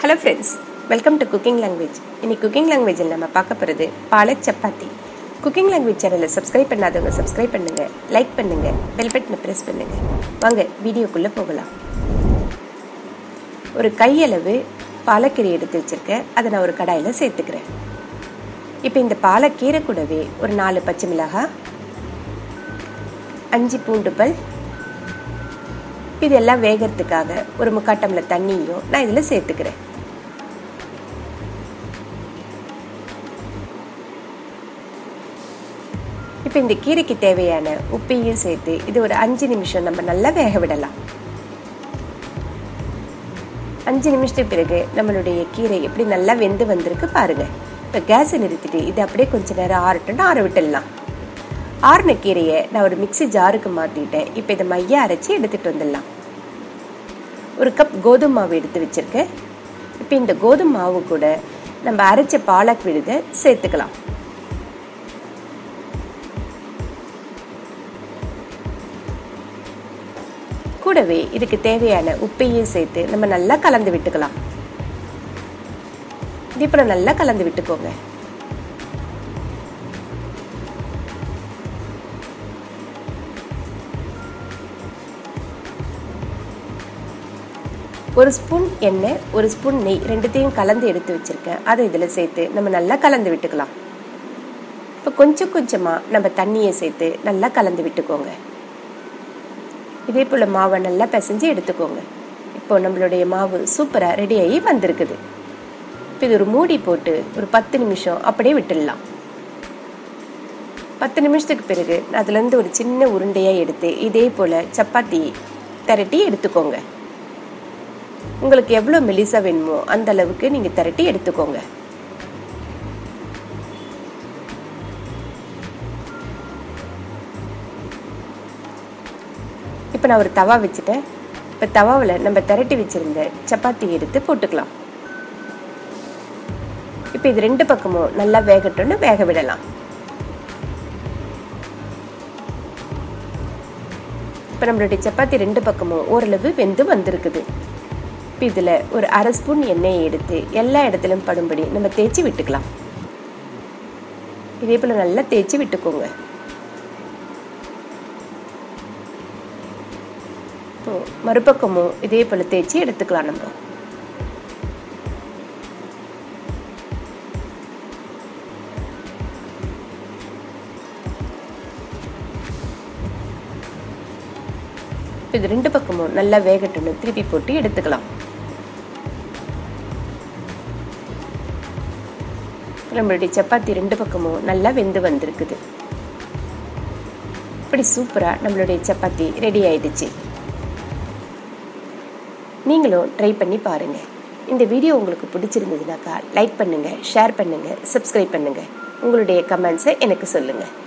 hello friends welcome to cooking language இன்னைக்கு cooking லாங்குவேஜில் நம்ம பார்க்க போகிறது பாலக் சப்பாத்தி குக்கிங் லாங்குவேஜ் சேனலை சப்ஸ்கிரைப் பண்ணாதவங்க சப்ஸ்கிரைப் பண்ணுங்க லைக் பண்ணுங்க பெல் பட்டனை ப்ரெஸ் பண்ணுங்க வாங்க வீடியோக்குள்ளே போகலாம் ஒரு கையளவு பாலக்கீரை எடுத்து வச்சிருக்கேன் அதை நான் ஒரு கடாயில் சேர்த்துக்கிறேன் இப்போ இந்த பாலக்கீரை கூடவே ஒரு நாலு பச்சை மிளகாய் அஞ்சு பூண்டு பல் இதெல்லாம் வேகிறதுக்காக ஒரு முக்கால் டம்ளர் தண்ணியும் நான் இதில் சேர்த்துக்கிறேன் இப்போ இந்த கீரைக்கு தேவையான உப்பையும் சேர்த்து இது ஒரு அஞ்சு நிமிஷம் நம்ம நல்லா வேக விடலாம் அஞ்சு நிமிஷத்துக்கு பிறகு நம்மளுடைய கீரை எப்படி நல்லா வெந்து வந்திருக்கு பாருங்க இப்போ கேஸை நிறுத்திட்டு இது அப்படியே கொஞ்ச நேரம் ஆறட்டும்னு ஆற விட்டுடலாம் ஆறின கீரையை நான் ஒரு மிக்சி ஜாருக்கு மாற்றிட்டேன் இப்போ இதை மைய அரைச்சி எடுத்துகிட்டு வந்துடலாம் ஒரு கப் கோதுமை மாவு எடுத்து வச்சுருக்கேன் இப்போ இந்த கோதுமை மாவு கூட நம்ம அரைச்ச பாலக் விழுதை சேர்த்துக்கலாம் கூடவே இதுக்கு தேவையான உப்பையும் சேர்த்து நம்ம நல்லா கலந்து விட்டுக்கலாம் இது இப்போ நல்லா கலந்து விட்டுக்கோங்க ஒரு ஸ்பூன் எண்ணெய் ஒரு ஸ்பூன் நெய் ரெண்டுத்தையும் கலந்து எடுத்து வச்சுருக்கேன் அதை இதில் சேர்த்து நம்ம நல்லா கலந்து விட்டுக்கலாம் இப்போ கொஞ்சம் கொஞ்சமாக நம்ம தண்ணியை சேர்த்து நல்லா கலந்து விட்டுக்கோங்க இதே போல் மாவை நல்லா பிசைஞ்சு எடுத்துக்கோங்க இப்போ நம்மளுடைய மாவு சூப்பராக ரெடியாகி வந்திருக்குது இப்போ இது ஒரு மூடி போட்டு ஒரு பத்து நிமிஷம் அப்படியே விட்டுடலாம் பத்து நிமிஷத்துக்கு பிறகு அதுலேருந்து ஒரு சின்ன உருண்டையாக எடுத்து இதே போல் சப்பாத்தி திரட்டி எடுத்துக்கோங்க உங்களுக்கு எவ்வளோ மெலிசா வேணுமோ அந்த அளவுக்கு நீங்கள் திரட்டி எடுத்துக்கோங்க இப்போ நான் ஒரு தவா வச்சுட்டேன் இப்போ தவாவில் நம்ம திரட்டி வச்சுருந்த சப்பாத்தி எடுத்து போட்டுக்கலாம் இப்போ இது ரெண்டு பக்கமும் நல்லா வேகட்டும்னு வேக விடலாம் இப்போ நம்மளுடைய சப்பாத்தி ரெண்டு பக்கமும் ஓரளவு வெந்து வந்திருக்குது இப்போ இதில் ஒரு அரை ஸ்பூன் எண்ணெயை எடுத்து எல்லா இடத்துலையும் படும்படி நம்ம தேய்ச்சி விட்டுக்கலாம் இதே போல் நல்லா தேய்ச்சி விட்டுக்கோங்க இப்போ மறுபக்கமும் இதே போல் தேய்ச்சி எடுத்துக்கலாம் நம்ம இது ரெண்டு பக்கமும் நல்லா வேகட்டும்னு திருப்பி போட்டு எடுத்துக்கலாம் நம்மளுடைய சப்பாத்தி ரெண்டு பக்கமும் நல்லா வெந்து வந்திருக்குது இப்படி சூப்பராக நம்மளுடைய சப்பாத்தி ரெடி ஆயிடுச்சு நீங்களும் ட்ரை பண்ணி பாருங்கள் இந்த வீடியோ உங்களுக்கு பிடிச்சிருந்ததுனாக்கா லைக் பண்ணுங்கள் ஷேர் பண்ணுங்கள் சப்ஸ்கிரைப் பண்ணுங்கள் உங்களுடைய கமெண்ட்ஸை எனக்கு சொல்லுங்கள்